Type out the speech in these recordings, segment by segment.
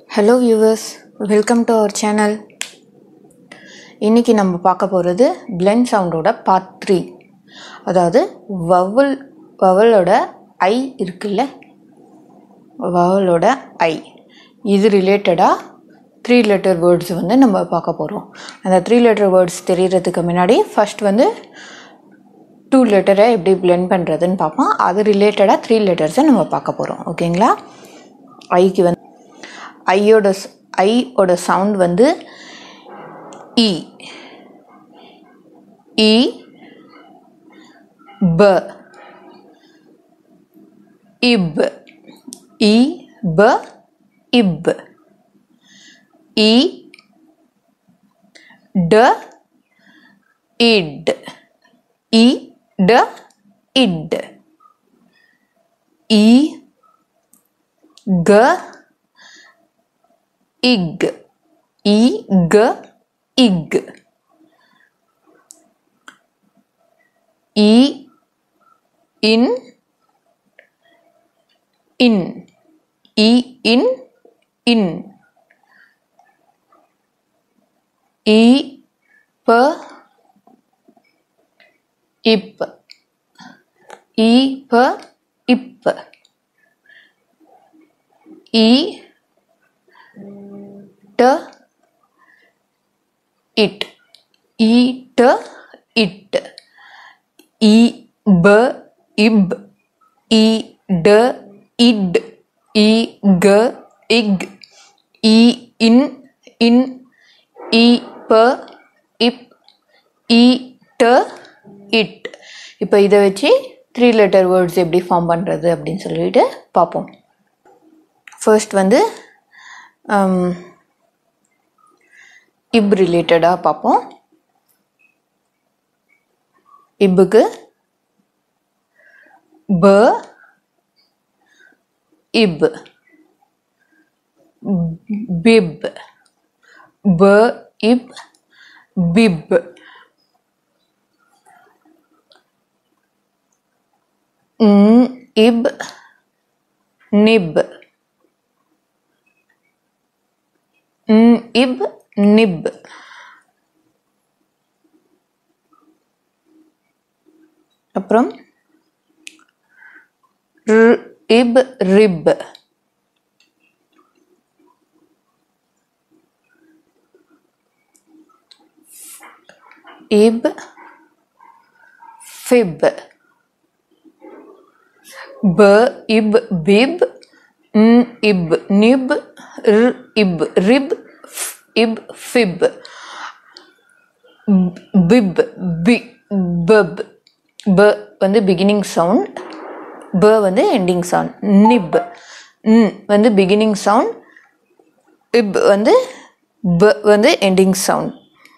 hello viewers welcome to our channel இன்றைக்கி நம்ம பார்க்க போகிறது பிளெண்ட் சவுண்டோட பார்ட் த்ரீ அதாவது வவல் வவலோட ஐ இருக்குல்ல வவலோட ஐ இது ரிலேட்டடாக த்ரீ லெட்டர் வேர்ட்ஸ் வந்து நம்ம பார்க்க போகிறோம் அந்த த்ரீ லெட்டர் வேர்ட்ஸ் தெரியறதுக்கு முன்னாடி ஃபர்ஸ்ட் வந்து டூ லெட்டரை எப்படி பிளெண்ட் பண்ணுறதுன்னு பார்ப்போம் அது ரிலேட்டடாக த்ரீ லெட்டர்ஸை நம்ம பார்க்க போகிறோம் ஓகேங்களா ஐக்கு வந்து ஐயோட ஐயோட சவுண்ட் வந்து இ இ ப இப் இ ப இப் இ ட இட் இ ட இட் இ க இக் இ க இக் இ இன் இன் இ இன் இன் இ ப இப் இ ப இப் இ ட இட் இ ட இட் இ ப இப் இ ட இட் இ க இக் இ இன் இன் இ ப இப் இ ட இட் இப்போ இதை வச்சு த்ரீ லெட்டர் வேர்ட்ஸ் எப்படி ஃபார்ம் பண்ணுறது அப்படின்னு சொல்லிட்டு பார்ப்போம் ஃபர்ஸ்ட் வந்து இப் ரிலேட்டடாக பார்ப்போம் இப்புக்கு ப இப் பிப் ப இப் பிப் இப் நிப் இப் நிப் அப்புறம் இப் ரிப் இப் ஃபிப் ப இப் பிப் இப் நிப் இப் ரிப் இப் ஃபிப் பிப் பி பப் ப வந்து பிகினிங் சவுண்ட் ப வந்து எண்டிங் சவுண்ட் நிப் ந் வந்து பிகினிங் சவுண்ட் இப் வந்து ப வந்து எண்டிங் சவுண்ட்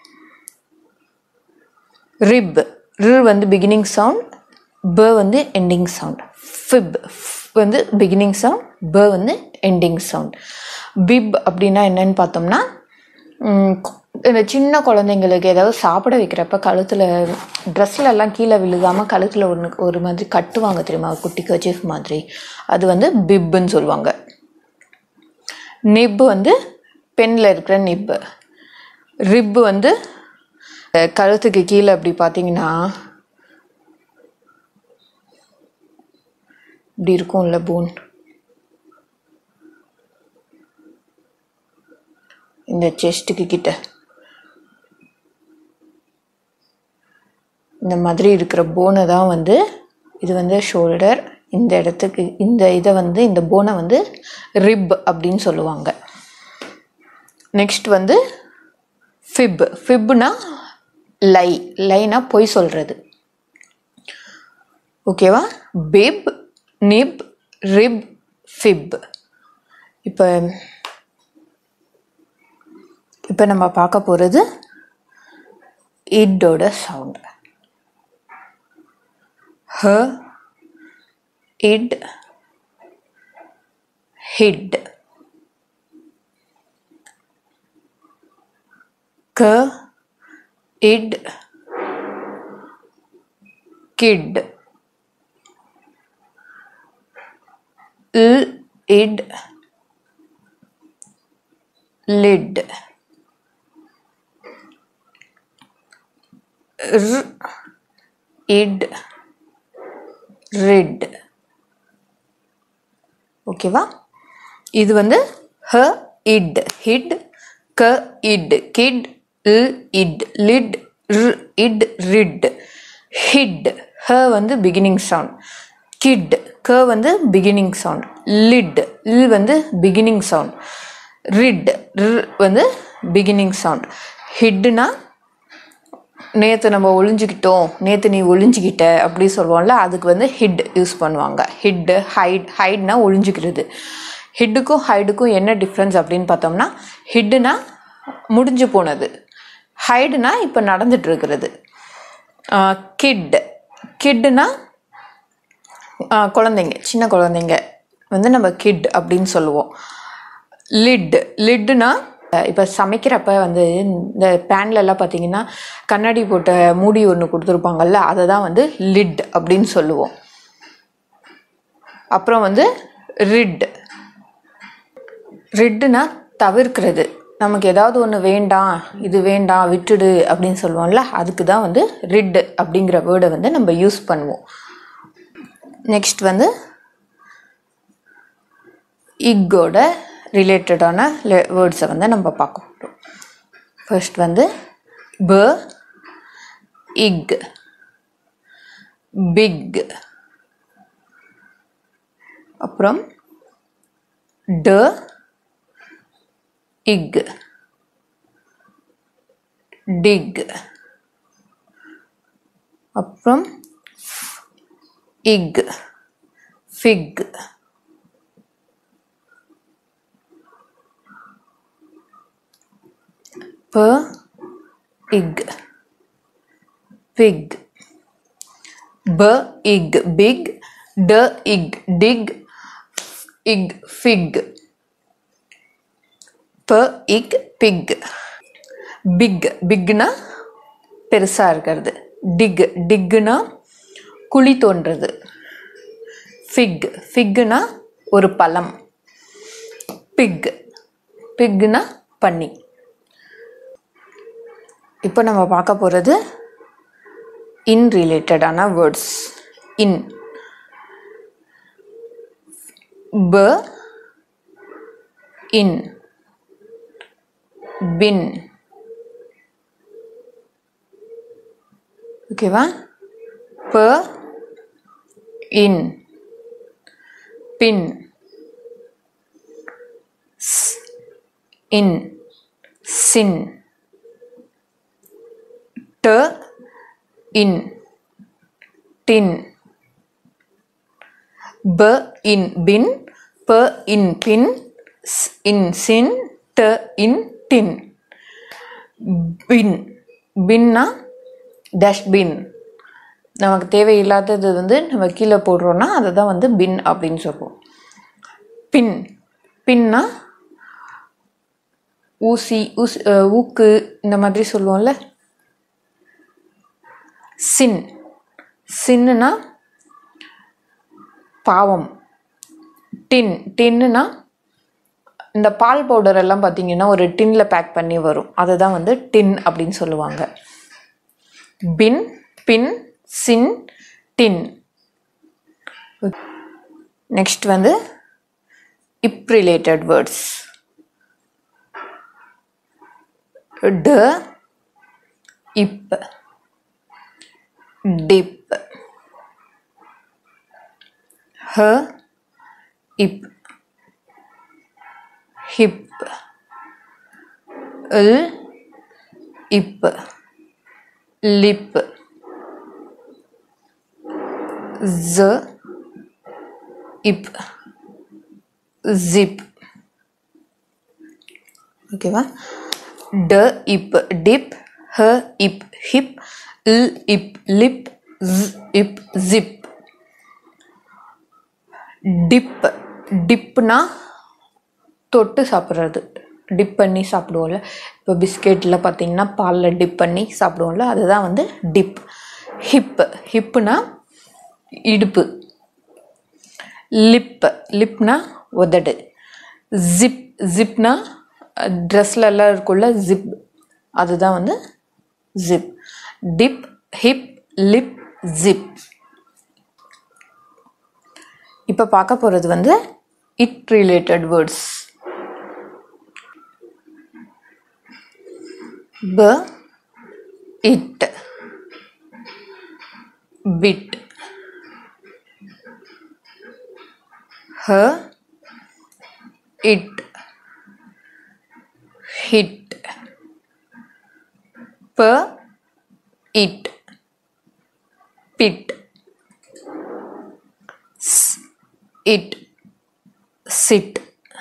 ரிப் ர் வந்து பிகினிங் சவுண்ட் ப வந்து எண்டிங் சவுண்ட் ஃபிப் வந்து பிகினிங் சவுண்ட் ப வந்து எண்டிங் சவுண்ட் பிப் அப்படின்னா என்னன்னு பார்த்தோம்னா இந்த சின்ன குழந்தைங்களுக்கு ஏதாவது சாப்பிட வைக்கிறப்ப கழுத்தில் ட்ரெஸ்ல எல்லாம் கீழே விழுகாமல் கழுத்தில் ஒன்று ஒரு மாதிரி கட்டுவாங்க தெரியுமா குட்டி கர்ச்சீஃப் மாதிரி அது வந்து பிப்புன்னு சொல்லுவாங்க நிப்பு வந்து பெண்ணில் இருக்கிற நிப்பு ரிப்பு வந்து கழுத்துக்கு கீழே அப்படி பார்த்தீங்கன்னா இப்படி இருக்கும்ல போன் இந்த செஸ்ட்டுக்கு கிட்ட இந்த மாதிரி இருக்கிற போனை தான் வந்து இது வந்து ஷோல்டர் இந்த இடத்துக்கு இந்த இதை வந்து இந்த போனை வந்து ரிப் அப்படின்னு சொல்லுவாங்க நெக்ஸ்ட் வந்து ஃபிப் ஃபிப்னா லை லைனா பொய் சொல்கிறது ஓகேவா பிப் நிப் ரிப் ஃபிப் இப்போ இப்போ நம்ம பார்க்க போகிறது இட்டோட sound h it hit k it kit l it lid r id rid ஓகேவா இது வந்து h it hit k it kit l it lid r it rid hit h வந்து பிகினிங் சவுண்ட் கிட் க வந்து பிகினிங் சவுண்ட் லிட் இல் வந்து beginning sound writ ர் வந்து beginning sound ஹிட்னா நேற்று நம்ம ஒளிஞ்சிக்கிட்டோம் நேற்று நீ ஒளிஞ்சிக்கிட்ட அப்படி சொல்லுவோம்ல அதுக்கு வந்து ஹிட் யூஸ் பண்ணுவாங்க ஹிட்டு ஹைட் ஹைட்னா ஒளிஞ்சிக்கிறது ஹிட்டுக்கும் ஹைடுக்கும் என்ன டிஃப்ரென்ஸ் அப்படின்னு பார்த்தோம்னா ஹிட்டுனா முடிஞ்சு போனது ஹைடுனா இப்போ நடந்துட்டு இருக்கிறது கிட் கிட்டுனா குழந்தைங்க சின்ன குழந்தைங்க வந்து நம்ம கிட் அப்படின்னு சொல்லுவோம் லிட் லிட்டுனா இப்போ சமைக்கிறப்ப வந்து இந்த பேன்ல எல்லாம் பார்த்தீங்கன்னா கண்ணாடி போட்ட மூடி ஒன்று கொடுத்துருப்பாங்கல்ல அதை தான் வந்து லிட் அப்படின்னு சொல்லுவோம் அப்புறம் வந்து ரிட் ரிட்டுனா தவிர்க்கிறது நமக்கு ஏதாவது ஒன்று வேண்டாம் இது வேண்டாம் விட்டுடு அப்படின்னு சொல்லுவோம்ல அதுக்கு தான் வந்து ரிட் அப்படிங்கிற வேர்டை வந்து நம்ம யூஸ் பண்ணுவோம் நெக்ஸ்ட் வந்து இக்கோட ரிலேட்டடான வேர்ட்ஸை வந்து நம்ம பார்க்க போகிறோம் ஃபர்ஸ்ட் வந்து ப இக் பிக் அப்புறம் ட இக் டிக் அப்புறம் ig fig p ig pig b ig big d ig dig ig fig p ig pig big பிக்னா பெருசாக இருக்கிறது டிக் டிக்குனா குழி தோன்றது ஃபிக் ஃபிக்குனா ஒரு பழம் பிக் பிக்னா பன்னி இப்போ நம்ம பார்க்க போகிறது இன் ரிலேட்டடான வேர்ட்ஸ் இன் ப இன் பின் ஓகேவா ப இன் பின் இன் சின் ட இன் டின் ப இன் பின் ப இன் பின் ஸ் இன் சின் ட இன் டின் பின் பின்னா டஸ்ட்பின் நமக்கு தேவையில்லாதது வந்து நம்ம கீழே போடுறோன்னா அதை தான் வந்து பின் அப்படின்னு சொல்லுவோம் பின் பின்னா ஊசி ஊசி அஹ், ஊக்கு இந்த மாதிரி சொல்லுவோம்ல சின் சின்னுனா பாவம் டின் டின்னுனா இந்த பால் பவுடர் எல்லாம் பார்த்தீங்கன்னா ஒரு டின்ல பேக் பண்ணி வரும் அதை தான் வந்து டின் அப்படின்னு சொல்லுவாங்க பின் பின் சின் டின் நெக்ஸ்ட் வந்து இப் ரிலேட்டட் வேர்ட்ஸ் ட இப் டிப் ஹ இப் ஹிப் இல் இப் லிப் z இப் ஜிப் ஓகேவா ட இப் டிப் ஹ இப் ஹிப் இல் இப் லிப் ஸ் இப் ஜிப் டிப் டிப்னா தொட்டு சாப்பிட்றது டிப் பண்ணி சாப்பிடுவோம்ல இப்போ பிஸ்கெட்டில் பார்த்தீங்கன்னா பாலில் டிப் பண்ணி சாப்பிடுவோம்ல அதுதான் வந்து டிப் ஹிப் ஹிப்புனா இடுப்பு லிப் லிப்னா உதடு ஜிப் ஜிப்னா ட்ரெஸ்ல எல்லாம் இருக்குள்ள ஜிப் அதுதான் வந்து zip dip hip lip zip இப்போ பார்க்க போகிறது வந்து it related words b it bit h it hit p it pit it sit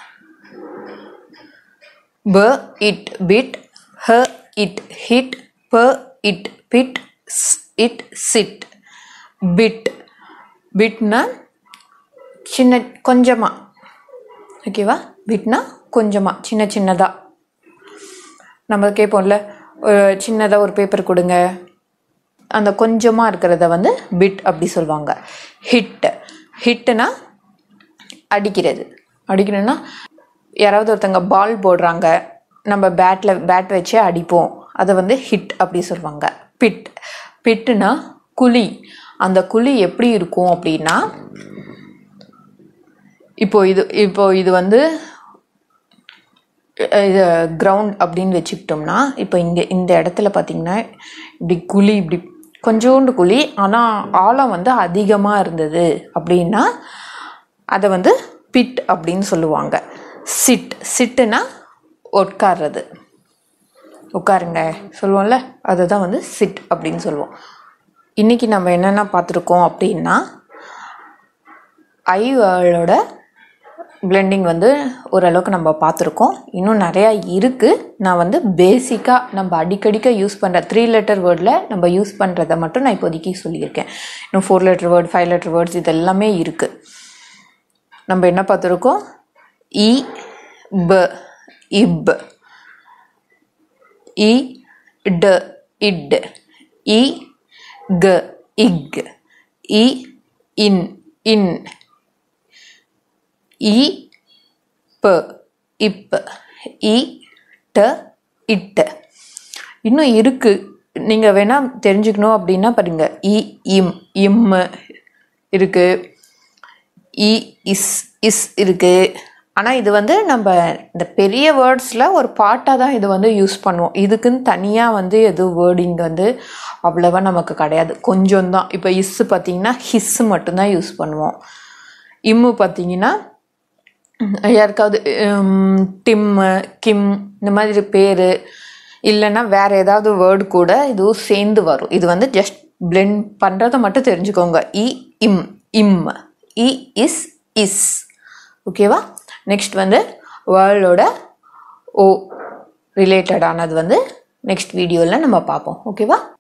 b it bit h it hit p it pit s it sit bit பிட்னா சின்ன கொஞ்சமாக ஓகேவா பிட்னா கொஞ்சமாக சின்ன சின்னதாக நம்ம கேட்போம்ல ஒரு சின்னதாக ஒரு பேப்பர் கொடுங்க அந்த கொஞ்சமாக இருக்கிறத வந்து பிட் அப்படி சொல்லுவாங்க ஹிட் ஹிட்டுனா அடிக்கிறது அடிக்கணும்னா யாராவது ஒருத்தங்க பால் போடுறாங்க நம்ம பேட்டில் பேட் வச்சே அடிப்போம் அதை வந்து ஹிட் அப்படி சொல்லுவாங்க பிட் பிட்டுனா குழி அந்த குழி எப்படி இருக்கும் அப்படின்னா இப்போ இது இப்போ இது வந்து இது கிரவுண்ட் அப்படின்னு வச்சுக்கிட்டோம்னா இப்போ இங்கே இந்த இடத்துல பார்த்தீங்கன்னா இப்படி குழி இப்படி கொஞ்சோண்டு குழி ஆனால் ஆழம் வந்து அதிகமாக இருந்தது அப்படின்னா அதை வந்து பிட் அப்படின்னு சொல்லுவாங்க சிட் சிட்டுனா உட்கார்றது உட்காருங்க சொல்லுவோம்ல அதை தான் வந்து சிட் அப்படின்னு சொல்லுவோம் இன்றைக்கி நம்ம என்னென்ன பார்த்துருக்கோம் அப்படின்னா ஐவோட பிளெண்டிங் வந்து ஓரளவுக்கு நம்ம பார்த்துருக்கோம் இன்னும் நிறையா இருக்குது நான் வந்து பேசிக்காக நம்ம அடிக்கடிக்க யூஸ் பண்ணுற த்ரீ லெட்டர் வேர்டில் நம்ம யூஸ் பண்ணுறதை மட்டும் நான் இப்போதைக்கு சொல்லியிருக்கேன் இன்னும் four letter word five letter words இது எல்லாமே இருக்குது நம்ம என்ன பார்த்துருக்கோம் இ ப இப் இ ட இட் இ க இக் இ இன் இன் இ ப இப் இ ட இட் இன்னும் இருக்கு நீங்கள் வேணால் தெரிஞ்சுக்கணும் அப்படின்னா பாருங்க இ இம் இம் இருக்கு இ இஸ் இஸ் இருக்கு ஆனால் இது வந்து நம்ம இந்த பெரிய வேர்ட்ஸில் ஒரு பாட்டாக தான் இது வந்து யூஸ் பண்ணுவோம் இதுக்குன்னு தனியாக வந்து எது வேர்டிங் வந்து அவ்வளோவா நமக்கு கிடையாது கொஞ்சம் தான் இப்போ இஸ்ஸு பார்த்தீங்கன்னா ஹிஸ்ஸு மட்டும்தான் யூஸ் பண்ணுவோம் இம்மு பார்த்தீங்கன்னா யாருக்காவது டிம்மு கிம் இந்த மாதிரி பேர் இல்லைன்னா வேறு ஏதாவது வேர்டு கூட இதுவும் சேர்ந்து வரும் இது வந்து ஜஸ்ட் பிளெண்ட் பண்ணுறதை மட்டும் தெரிஞ்சுக்கோங்க i im im i is is ஓகேவா நெக்ஸ்ட் வந்து வேர்ல்டோட ஓ ரிலேட்டடானது வந்து நெக்ஸ்ட் வீடியோவில் நம்ம பார்ப்போம் ஓகேவா